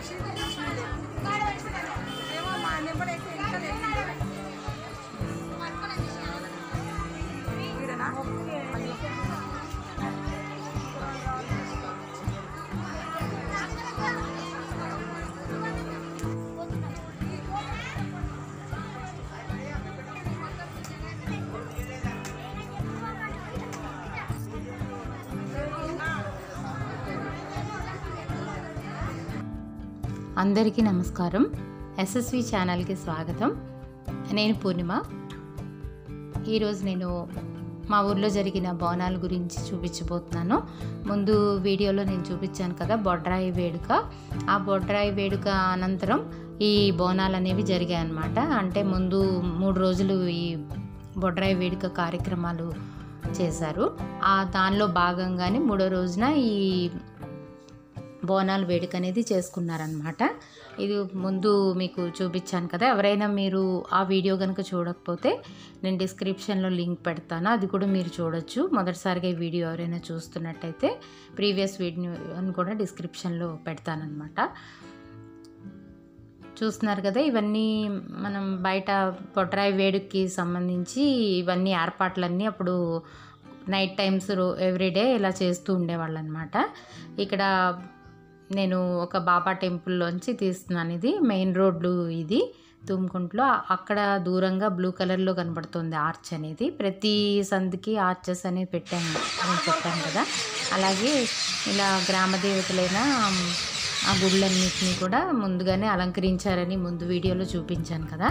ఏమో మా నెంబర్ అయితే ఇంకా లేదు. వీడనా? అందరికీ నమస్కారం ఎస్ఎస్వి ఛానల్కి స్వాగతం నేను పూర్ణిమ ఈరోజు నేను మా ఊర్లో జరిగిన బోనాల గురించి చూపించబోతున్నాను ముందు వీడియోలో నేను చూపించాను కదా బొడ్రాయి వేడుక ఆ బొడ్రాయి వేడుక అనంతరం ఈ బోనాలు అనేవి జరిగాయి అన్నమాట అంటే ముందు మూడు రోజులు ఈ బొడ్రాయి వేడుక కార్యక్రమాలు చేశారు ఆ దానిలో భాగంగానే మూడో రోజున ఈ బోనాల వేడుక అనేది చేసుకున్నారనమాట ఇది ముందు మీకు చూపించాను కదా ఎవరైనా మీరు ఆ వీడియో కనుక చూడకపోతే నేను డిస్క్రిప్షన్లో లింక్ పెడతాను అది కూడా మీరు చూడొచ్చు మొదటిసారిగా ఈ వీడియో ఎవరైనా చూస్తున్నట్టయితే ప్రీవియస్ వీడియో అని కూడా డిస్క్రిప్షన్లో పెడతానమాట చూస్తున్నారు కదా ఇవన్నీ మనం బయట పొట్రాయి వేడుకకి సంబంధించి ఇవన్నీ ఏర్పాట్లన్నీ అప్పుడు నైట్ టైమ్స్ ఎవ్రీడే ఇలా చేస్తూ ఉండేవాళ్ళు అనమాట ఇక్కడ నేను ఒక బాబా టెంపుల్లోంచి తీస్తున్నాను ఇది మెయిన్ రోడ్డు ఇది తుమ్కుంట్లో అక్కడ దూరంగా బ్లూ కలర్లో కనబడుతుంది ఆర్చ్ అనేది ప్రతి సందుకి ఆర్చెస్ అనేది పెట్టాను అని చెప్పాను కదా అలాగే ఇలా గ్రామ దేవతలైన ఆ గుళ్ళన్నిటిని కూడా ముందుగానే అలంకరించారని ముందు వీడియోలో చూపించాను కదా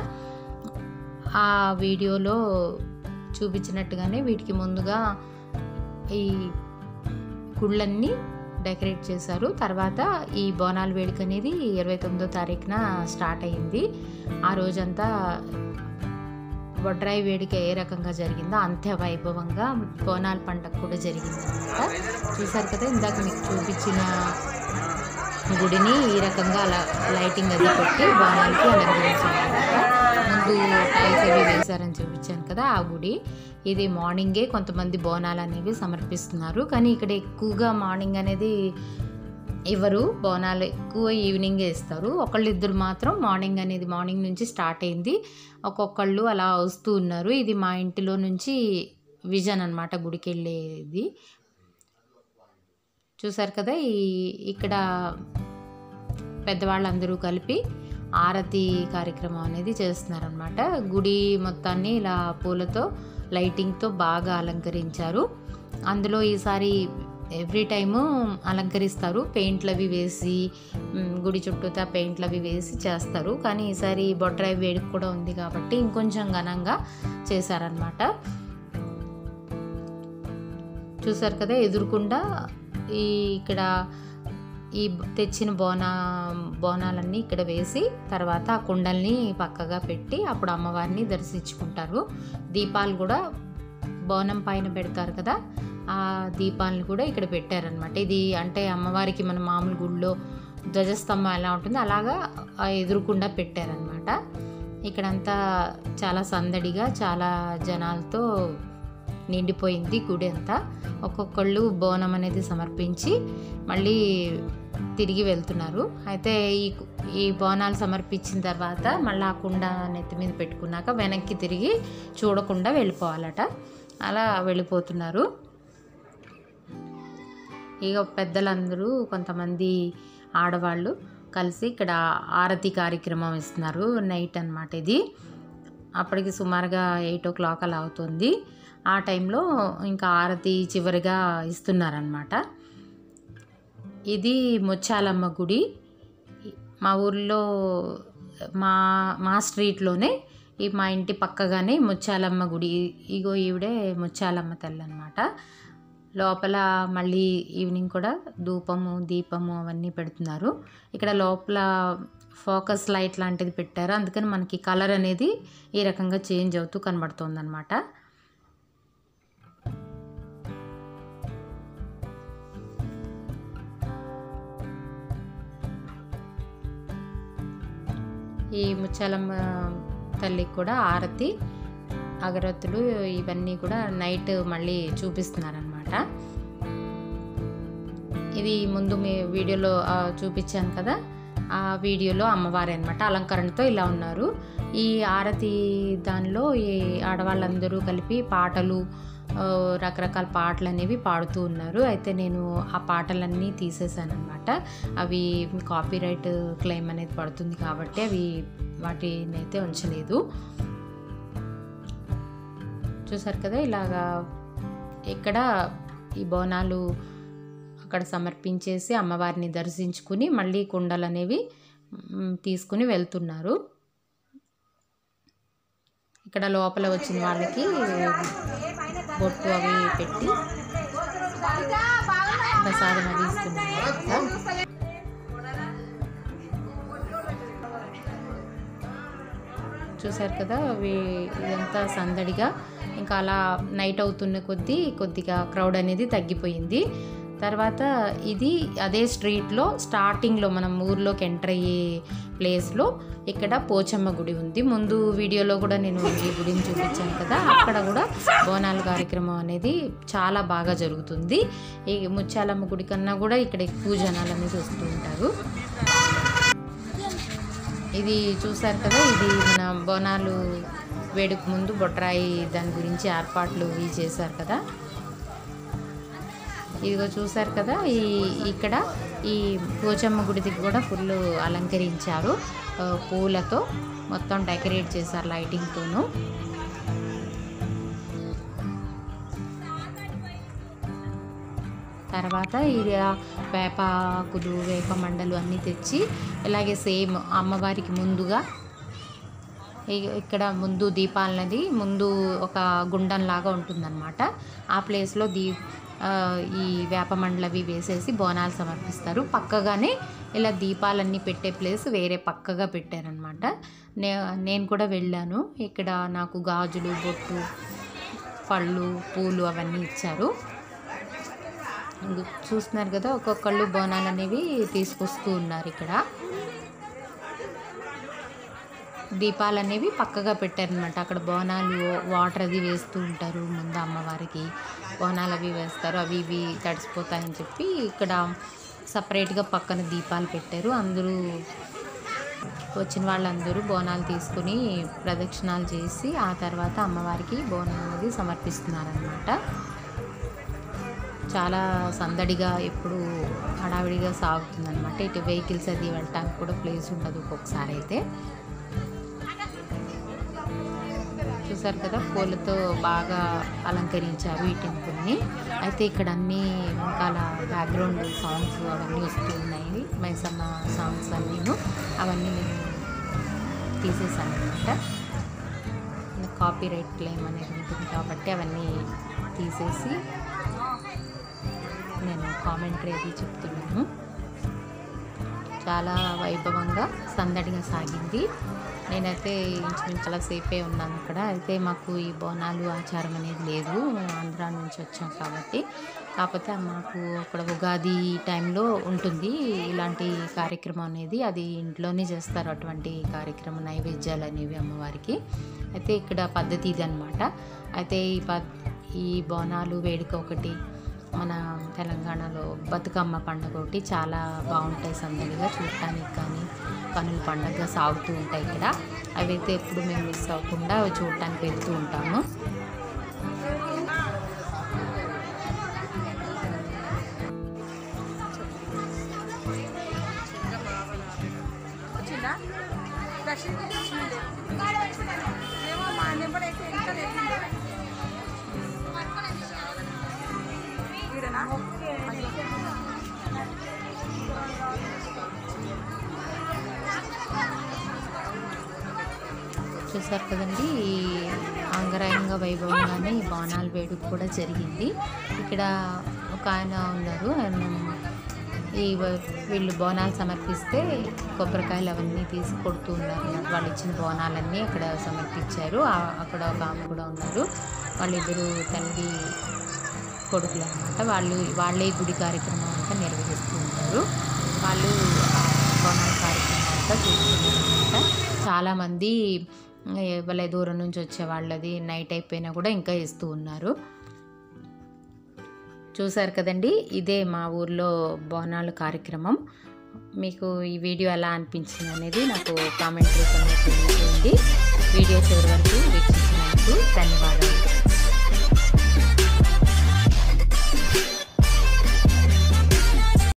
ఆ వీడియోలో చూపించినట్టుగానే వీటికి ముందుగా ఈ గుళ్ళన్నీ డెకరేట్ చేశారు తర్వాత ఈ బోనాల వేడుక అనేది ఇరవై తొమ్మిదో తారీఖున స్టార్ట్ అయ్యింది ఆ రోజంతా వడ్రాయి వేడుక ఏ రకంగా జరిగిందో అంత్య వైభవంగా బోనాల పండగ కూడా జరిగింది అనమాట చూసారు కదా ఇందాక మీకు చూపించిన గుడిని ఈ రకంగా అలా లైటింగ్ అది పెట్టి బోనాలకి అలంకరించారనమాట ముందు టైల్స్ అవి వేశారని చూపించాను కదా ఆ గుడి ఇది మార్నింగే కొంతమంది బోనాలు అనేవి సమర్పిస్తున్నారు కానీ ఇక్కడ ఎక్కువగా మార్నింగ్ అనేది ఇవ్వరు బోనాలు ఎక్కువ ఈవినింగే ఇస్తారు ఒకళ్ళు ఇద్దరు మాత్రం మార్నింగ్ అనేది మార్నింగ్ నుంచి స్టార్ట్ అయింది ఒక్కొక్కళ్ళు అలా వస్తూ ఉన్నారు ఇది మా ఇంటిలో నుంచి విజన్ అనమాట గుడికి వెళ్ళేది చూసారు కదా ఈ ఇక్కడ పెద్దవాళ్ళందరూ కలిపి ఆరతి కార్యక్రమం అనేది చేస్తున్నారనమాట గుడి మొత్తాన్ని ఇలా పూలతో లైటింగ్తో బాగా అలంకరించారు అందులో ఈసారి ఎవ్రీ టైము అలంకరిస్తారు పెయింట్లు అవి వేసి మ్, గుడి చుట్టూతా పెయింట్లు అవి వేసి చేస్తారు కానీ ఈసారి బొడ్రాయి వేడుక కూడా ఉంది కాబట్టి ఇంకొంచెం ఘనంగా చేశారనమాట చూసారు కదా ఎదురుకుండా ఈ ఇక్కడ ఈ తెచ్చిన బోనా బోనాలన్నీ ఇక్కడ వేసి తర్వాత ఆ కుండల్ని పక్కగా పెట్టి అప్పుడు అమ్మవారిని దర్శించుకుంటారు దీపాలు కూడా బోనం పైన పెడతారు కదా ఆ దీపాలను కూడా ఇక్కడ పెట్టారనమాట ఇది అంటే అమ్మవారికి మన మామూలు గుళ్ళో ధ్వజస్తంభం ఎలా ఉంటుందో అలాగా ఆ ఎదురుకుండా పెట్టారనమాట ఇక్కడంతా చాలా సందడిగా చాలా జనాలతో నిండిపోయింది గుడి అంతా ఒక్కొక్కళ్ళు బోనం అనేది సమర్పించి మళ్ళీ తిరిగి వెళ్తున్నారు అయితే ఈ ఈ బోనాలు సమర్పించిన తర్వాత మళ్ళీ ఆ కుండ నెత్తి మీద పెట్టుకున్నాక వెనక్కి తిరిగి చూడకుండా వెళ్ళిపోవాలట అలా వెళ్ళిపోతున్నారు ఇక పెద్దలందరూ కొంతమంది ఆడవాళ్ళు కలిసి ఇక్కడ ఆరతి కార్యక్రమం ఇస్తున్నారు నైట్ అన్నమాట ఇది అప్పటికి సుమారుగా ఎయిట్ ఓ క్లాక్ అలా అవుతుంది ఆ టైంలో ఇంకా ఆరతి చివరిగా ఇస్తున్నారనమాట ఇది ముచ్చాలమ్మ గుడి మా ఊర్లో మా మా స్ట్రీట్లోనే ఈ మా ఇంటి పక్కగానే ముచ్చాలమ్మ గుడి ఇగో ఈవిడే ముచ్చాలమ్మ తల్లి అనమాట లోపల మళ్ళీ ఈవినింగ్ కూడా ధూపము దీపము అవన్నీ పెడుతున్నారు ఇక్కడ లోపల ఫోకస్ లైట్ లాంటిది పెట్టారు అందుకని మనకి కలర్ అనేది ఈ రకంగా చేంజ్ అవుతూ కనబడుతుంది అనమాట ఈ ముచ్చాలమ్మ తల్లికి కూడా ఆరతి అగరత్తులు ఇవన్నీ కూడా నైట్ మళ్ళీ చూపిస్తున్నారనమాట ఇది ముందు మీ వీడియోలో ఆ, చూపించాను కదా ఆ వీడియోలో అమ్మవారి అనమాట అలంకరణతో ఇలా ఉన్నారు ఈ ఆరతి దానిలో ఈ ఆడవాళ్ళందరూ కలిపి పాటలు ఆ, రకరకాల పాటలు అనేవి పాడుతూ ఉన్నారు అయితే నేను ఆ పాటలన్నీ తీసేసాను అనమాట అవి కాపీరైట్ క్లెయిమ్ అనేది పడుతుంది కాబట్టి అవి వాటిని అయితే ఉంచలేదు చూసారు కదా ఇలాగా ఇక్కడ ఈ బోనాలు అక్కడ సమర్పించేసి అమ్మవారిని దర్శించుకుని మళ్ళీ కుండలు అనేవి మ్, తీసుకుని వెళ్తున్నారు ఇక్కడ లోపల వచ్చిన వాళ్ళకి బొట్టు అవి పెట్టి ప్రసాదం అది ఇస్తున్నారు కదా. చూసారు కదా అవి ఇదంతా సందడిగా ఇంకా అలా నైట్ అవుతున్న కొద్దీ కొద్దిగా క్రౌడ్ అనేది తగ్గిపోయింది తర్వాత ఇది అదే స్ట్రీట్లో స్టార్టింగ్లో మనం ఊర్లోకి ఎంటర్ అయ్యే ప్లేస్లో ఇక్కడ పోచమ్మ గుడి ఉంది ముందు వీడియోలో కూడా నేను ఈ గుడిని చూపించాను కదా అక్కడ కూడా బోనాల కార్యక్రమం అనేది చాలా బాగా జరుగుతుంది ఈ ముత్యాలమ్మ గుడి కన్నా కూడా ఇక్కడ ఎక్కువ జనాలు అనేది వస్తూ ఉంటారు ఇది చూసారు కదా ఇది మన బోనాలు వేడుక ముందు బొట్రాయి దాని గురించి ఏర్పాట్లు ఇవి చేశారు కదా ఇదిగో చూసారు కదా ఈ ఇక్కడ ఈ పోచమ్మ గుడికి కూడా ఫుల్ అలంకరించారు ఆ, పూలతో మొత్తం డెకరేట్ చేశారు లైటింగ్తోనూ తర్వాత ఇది ఆ వేప ఆకులు వేప మండలు అన్నీ తెచ్చి ఇలాగే సేమ్ అమ్మవారికి ముందుగా ఇ- ఇక్కడ ముందు దీపాలనది ముందు ఒక గుండంలాగా ఉంటుందన్నమాట ఆ ప్లేస్లో దీ ఆ, ఈ వేప మండలవి వేసేసి బోనాలు సమర్పిస్తారు పక్కగానే ఇలా దీపాలన్నీ పెట్టే ప్లేస్ వేరే పక్కగా పెట్టారనమాట నే నేను కూడా వెళ్ళాను ఇక్కడ నాకు గాజులు బొట్టు పళ్ళు పూలు అవన్నీ ఇచ్చారు ఇంక చూస్తున్నారు కదా ఒక్కొక్కళ్ళు బోనాలు అనేవి తీసుకొస్తూ ఉన్నారు ఇక్కడ దీపాలు అనేవి పక్కగా పెట్టారనమాట అక్కడ బోనాలు వాటర్ అది వేస్తూ ఉంటారు ముందు అమ్మవారికి బోనాలు అవి వేస్తారు అవి ఇవి తడిసిపోతాయని చెప్పి ఇక్కడ సపరేట్గా పక్కన దీపాలు పెట్టారు అందరూ వచ్చిన వాళ్ళందరూ బోనాలు తీసుకుని ప్రదక్షిణాలు చేసి ఆ తర్వాత అమ్మవారికి బోనం అనేది సమర్పిస్తున్నారనమాట చాలా సందడిగా ఎప్పుడు హడావిడిగా సాగుతుందన్నమాట ఇటు వెహికల్స్ అది వెళ్ళటానికి కూడా ప్లేస్ ఉండదు ఒక్కొక్కసారి అయితే చూసారు కదా పూలతో బాగా అలంకరించారు ఈ టెంపుల్ని అయితే ఇక్కడ అన్ని వెనకాల బ్యాక్గ్రౌండ్ సాంగ్స్ అవన్నీ వస్తూ ఉన్నాయి మైసమ్మ సాంగ్స్ అన్నీను అవన్నీ నేను తీసేసాను అనమాట కాపీ రైట్ క్లెయిమ్ అనేది ఉంటుంది కాబట్టి అవన్నీ తీసేసి నేను కామెంటరీ అది చెప్తున్నాను చాలా వైభవంగా సందడిగా సాగింది నేనైతే ఇంచుమించు చాలా సేపే ఉన్నాను అక్కడ అయితే మాకు ఈ బోనాలు ఆచారం అనేది లేదు ఆంధ్రా నుంచి వచ్చాం కాబట్టి కాకపోతే మాకు అక్కడ ఉగాది టైంలో ఉంటుంది ఇలాంటి కార్యక్రమం అనేది అది ఇంట్లోనే చేస్తారు అటువంటి కార్యక్రమం నైవేద్యాలు అనేవి అమ్మవారికి అయితే ఇక్కడ పద్ధతి ఇది అనమాట అయితే ఈ ప ఈ బోనాలు వేడుక ఒకటి మన తెలంగాణలో బతుకమ్మ పండుగ ఒకటి చాలా బాగుంటాయి సందడిగా చూడటానికి కానీ కనుల పండుగ సాగుతూ ఉంటాయి ఇక్కడ అవైతే ఎప్పుడు మేము మిస్ అవ్వకుండా అవి చూడటానికి వెళ్తూ ఉంటాము వచ్చిందా దర్శనం వచ్చింది ఏమో మా నెంబర్ అయితే ఇంకా లేదు వీడనా చూసారు కదండి ఈ అంగరంగ వైభవంగానే ఈ బోనాల వేడుక కూడా జరిగింది ఇక్కడ ఒక ఆయన ఉన్నారు ఆయన ఈ వ- వీళ్ళు బోనాలు సమర్పిస్తే కొబ్బరికాయలు అవన్నీ తీసి కొడుతూ ఉన్నారు అన్నమాట. వాళ్ళు ఇచ్చిన బోనాలన్నీ అక్కడ సమర్పించారు ఆ- అక్కడ ఒక ఆమె కూడా ఉన్నారు వాళ్ళిద్దరు తల్లి కొడుకులు అనమాట వాళ్ళు వాళ్ళే ఈ గుడి కార్యక్రమం అంతా నిర్వహిస్తూ ఉంటారు వాళ్ళు ఆ బోనాల కార్యక్రమం అంతా చూస్తున్నారు అనమాట చాలామంది వాళ్ళ దూరం నుంచి వచ్చే వాళ్ళది నైట్ అయిపోయినా కూడా ఇంకా ఇస్తూ ఉన్నారు చూసారు కదండి ఇదే మా ఊర్లో బోనాల కార్యక్రమం మీకు ఈ వీడియో ఎలా అనిపించింది అనేది నాకు కామెంట్ రూపంలో తెలియజేయండి వీడియో చివరి వరకు వీక్షించినందుకు